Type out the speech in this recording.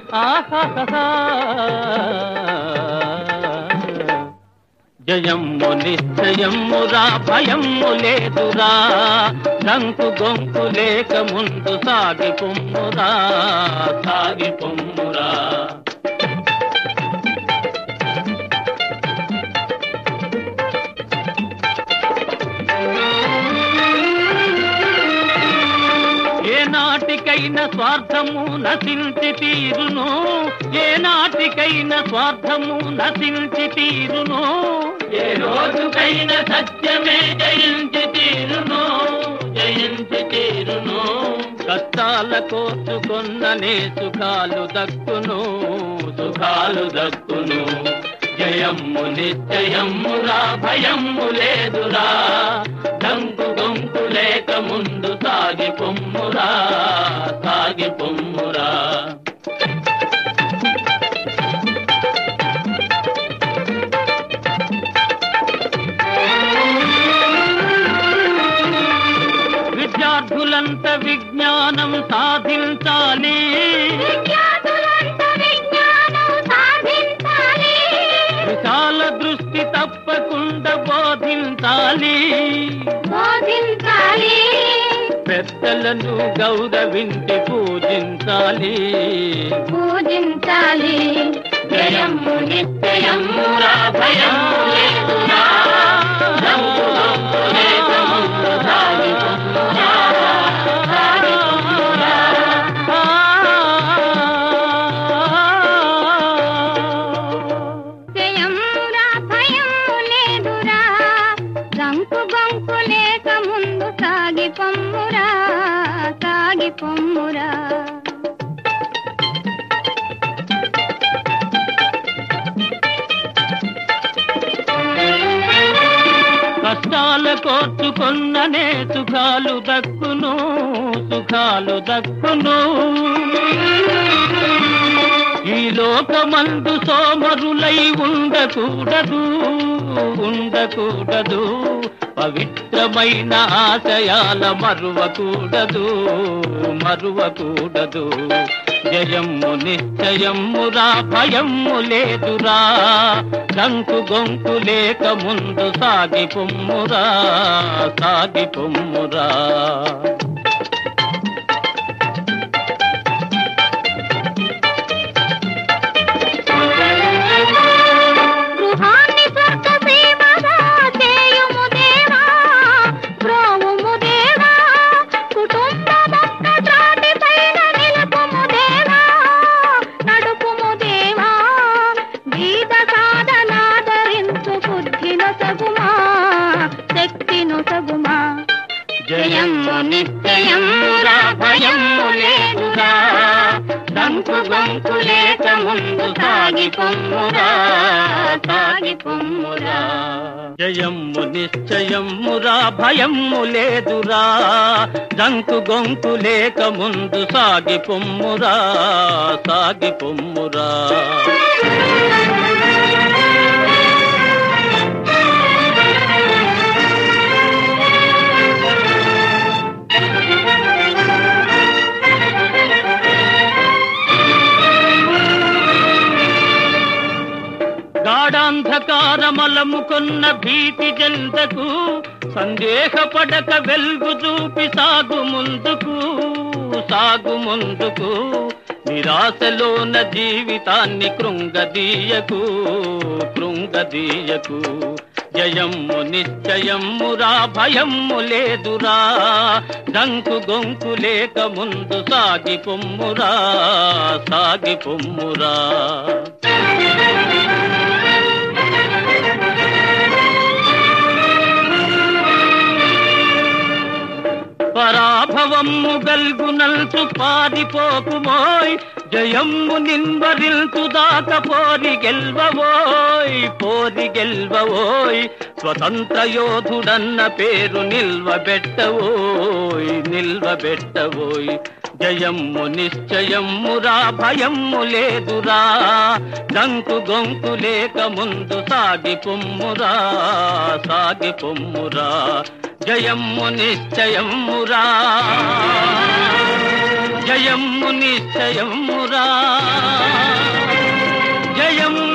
ఆహాహా. జయమ్ము నిశ్చయమ్మురా భయమ్ము లేదురా డంకు గొంకు లేక ముందు సాగి పొమ్మురా సాగి పొమ్మురా ఏ నాటికైనా స్వార్థము నశించి తీరును ఏ నాటికైనా స్వార్థము నశించి తీరును ఏ రోజుకైనా సత్యమే జయించి తీరును జయించి తీరును కష్టాల కోసుకొన్ననే సుఖాలు దక్కును సుఖాలు దక్కును జయమ్ము నిశ్చయమ్మురా భయమ్ము లేదురా డంకు గొంకు లేక ముందు సాగి పొమ్మురా సాగి పొమ్మురా విద్యార్థులంత విజ్ఞానం సాధించాలి విద్యార్థులంత విజ్ఞానం సాధించాలి విశాల దృష్టి తప్పకుండా బోధించాలి బోధించాలి పెద్దలను గౌరవించి పూజించాలి పూజించాలి జయము నిత్యయమురా భయము లేదురా డంకు గొంకు లేక ముందు సాగి పొమ్మురా, సాగి పొమ్మురా. జయమురా భయము లేదురా రంకు బంకు లేక ముందు సాగి పొమ్మురా సాగి పొమ్మురా కష్టాల కోర్చుకొన్ననే సుఖాలు దక్కును సుఖాలు దక్కును ఈ లోకమందు సోమరులై ఉండకూడదు ఉండకూడదు పవిత్రమైన ఆశయాల మరువకూడదు మరువకూడదు జయమ్ము నిశ్చయమ్మురా భయమ్ము లేదురా డంకు గొంకు లేక ముందు సాగి పొమ్మురా సాగి పొమ్మురా గృహాన్ని స్వర్గ సేవగా చేయుము దేవా ప్రోవుము దేవా కుటుంబమంత త్రాటి పైన నిలుపుము దేవా నడుపుము దేవా గీత సాధనాదరించు బుద్ధిను సగుమా శక్తిను సగుమా జయమ్ము నిశ్చయమ్మురా భయమ్ము లేదురా డంకు గొంకు లేక ముందు సాగి పొమ్మురా సాగి పొమ్మురా జయమ్ము నిశ్చయమ్మురా భయమ్ము లేదురా డంకు గొంకు లేక ముందు సాగి పొమ్మురా సాగి పొమ్మురా గాఢాంధకారమలము కొన్న భీతి జంతకు సందేహపడక వెలుగు చూపి సాగు ముందుకు సాగు ముందుకు నిరాశలోన జీవితాన్ని కృంగదీయకు కృంగదీయకు జయమ్ము నిశ్చయమ్మురా భయమ్ము లేదురా డంకు గొంకు లేక ముందు సాగి పొమ్మురా సాగి పొమ్మురా పరాభవమ్ము గల్గునల్చు పారిపోకుమోయ్ జయమ్ము నిన్వరిల్తు దాక పోరి గెల్వవోయ్ పోరి గెల్వవోయ్ స్వతంత్ర యోధుడన్న పేరు నిల్వబెట్టవోయ్ నిల్వబెట్టవోయ్ జయమ్ము నిశ్చయమ్మురా భయమ్ము లేదురా డంకు గొంకు లేక ముందు సాగి పొమ్మురా సాగి పొమ్మురా జయమ్ము నిశ్చయమ్మురా జయమ్ము నిశ్చయమురా జయము